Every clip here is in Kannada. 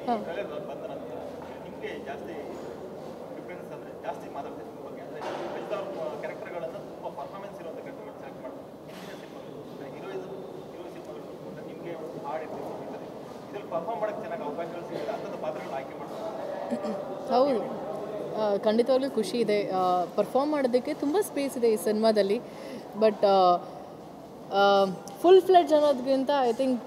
ಟ್ರೈಲರ್ ಬಂದ ನಂತರ ನಿಮಗೆ ಜಾಸ್ತಿ ಡಿಫ್ರೆನ್ಸ್ ಅಂದರೆ ಜಾಸ್ತಿ ಮಾತಾಡ್ತಾರೆ ನಿಮ್ಮ ಬಗ್ಗೆ ಅಂದರೆ ರಜಿತ್ ಅವ್ರ ಕ್ಯಾರೆಕ್ಟರ್ಗಳನ್ನು ತುಂಬ ಪರ್ಫಾರ್ಮೆನ್ಸ್ ಇರುವಂಥ ಕ್ಯಾರೆಕ್ಟರ್ಗಳು ಸೆಲೆಕ್ಟ್ ಮಾಡ್ತಾರೆ ಹಿಂದಿನ ಸಿನಿಮಾಗಳು ಹೀರೋಯಿಸಮ್ ಹೀರೋ ಸಿನಿಮಾಗಳು ನಿಮಗೆ ಒಂದು ಹಾಡು ಇರ್ತದೆ ಇದ್ರಲ್ಲಿ ಪರ್ಫಾರ್ಮ್ ಮಾಡೋಕ್ಕೆ ಚೆನ್ನಾಗಿ ಅವಕಾಶಗಳು ಸಿಗುತ್ತೆ ಅಂಥದ್ದು ಪಾತ್ರಗಳನ್ನ ಆಯ್ಕೆ ಮಾಡ್ತಾರೆ ಹೌದು ಆ, ಖಂಡಿತವಾಗ್ಲೂ ಖುಷಿ ಇದೆ ಪರ್ಫಾರ್ಮ್ ಮಾಡೋದಕ್ಕೆ ತುಂಬ ಸ್ಪೇಸ್ ಇದೆ ಈ ಸಿನಿಮಾದಲ್ಲಿ ಬಟ್ ಫುಲ್ ಫ್ಲೆಡ್ಜ್ ಅನ್ನೋದಕ್ಕಿಂತ ಐ ಥಿಂಕ್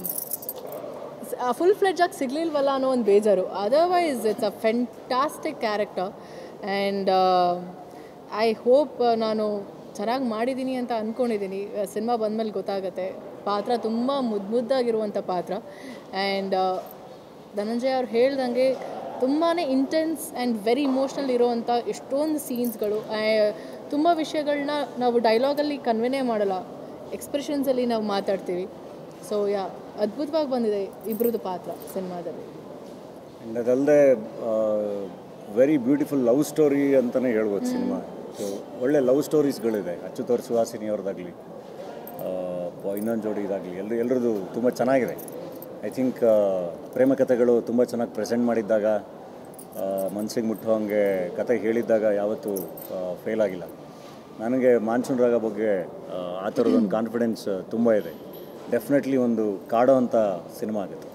ಫುಲ್ ಫ್ಲೆಡ್ಜ್ ಆಗಿ ಸಿಗಲಿಲ್ವಲ್ಲ ಅನ್ನೋ ಒಂದು ಬೇಜಾರು otherwise it's a fantastic character and I hope ನಾನು ಚೆನ್ನಾಗಿ ಮಾಡಿದ್ದೀನಿ ಅಂತ ಅಂದ್ಕೊಂಡಿದ್ದೀನಿ ಸಿನಿಮಾ ಬಂದಮೇಲೆ ಗೊತ್ತಾಗುತ್ತೆ ಪಾತ್ರ ತುಂಬ ಮುದ್ದು ಮುದ್ದಾಗಿರುವಂಥ ಪಾತ್ರ ಆ್ಯಂಡ್ ಧನಂಜಯ ಅವ್ರು ಹೇಳ್ದಂಗೆ ತುಂಬಾ ಇಂಟೆನ್ಸ್ ಆ್ಯಂಡ್ ವೆರಿ ಇಮೋಷ್ನಲ್ ಇರುವಂಥ ಎಷ್ಟೊಂದು ಸೀನ್ಸ್ಗಳು ತುಂಬ ವಿಷಯಗಳನ್ನ ನಾವು ಡೈಲಾಗಲ್ಲಿ ಕನ್ವೆನೇ ಮಾಡಲ್ಲ ಎಕ್ಸ್ಪ್ರೆಷನ್ಸಲ್ಲಿ ನಾವು ಮಾತಾಡ್ತೀವಿ ಸೊ ಯಾ ಅದ್ಭುತವಾಗಿ ಬಂದಿದೆ ಇಬ್ಬರದ್ದು ಪಾತ್ರ ಸಿನಿಮಾದಲ್ಲಿ ಆ್ಯಂಡ್ ಅದಲ್ಲದೆ ವೆರಿ ಬ್ಯೂಟಿಫುಲ್ ಲವ್ ಸ್ಟೋರಿ ಅಂತಲೇ ಹೇಳ್ಬೋದು ಸಿನಿಮಾ ಸೊ ಒಳ್ಳೆ ಲವ್ ಸ್ಟೋರೀಸ್ಗಳಿದೆ ಅಚ್ಯುತವ್ರ ಸುಹಾಸಿನಿ ಅವ್ರದ್ದಾಗಲಿ ಇನ್ನೊಂದು ಜೋಡಿ ಇದಾಗಲಿ ಎಲ್ಲರೂ ಎಲ್ಲರದ್ದು ತುಂಬ ಚೆನ್ನಾಗಿದೆ ಐ ಥಿಂಕ್ ಪ್ರೇಮ ಕಥೆಗಳು ತುಂಬ ಚೆನ್ನಾಗಿ ಪ್ರೆಸೆಂಟ್ ಮಾಡಿದ್ದಾಗ ಮನಸ್ಸಿಗೆ ಮುಟ್ಟುವಂಗೆ ಕತೆ ಹೇಳಿದ್ದಾಗ ಯಾವತ್ತೂ ಫೇಲ್ ಆಗಿಲ್ಲ ನನಗೆ ಮಾನ್ಸೂನ್ ರಾಗ ಬಗ್ಗೆ ಆ, ಆ ಥರದೊಂದು ಕಾನ್ಫಿಡೆನ್ಸ್ ತುಂಬ ಇದೆ ಡೆಫಿನೆಟ್ಲಿ ಒಂದು ಕಾಡೋ ಅಂಥ ಸಿನಿಮಾ ಆಗುತ್ತೆ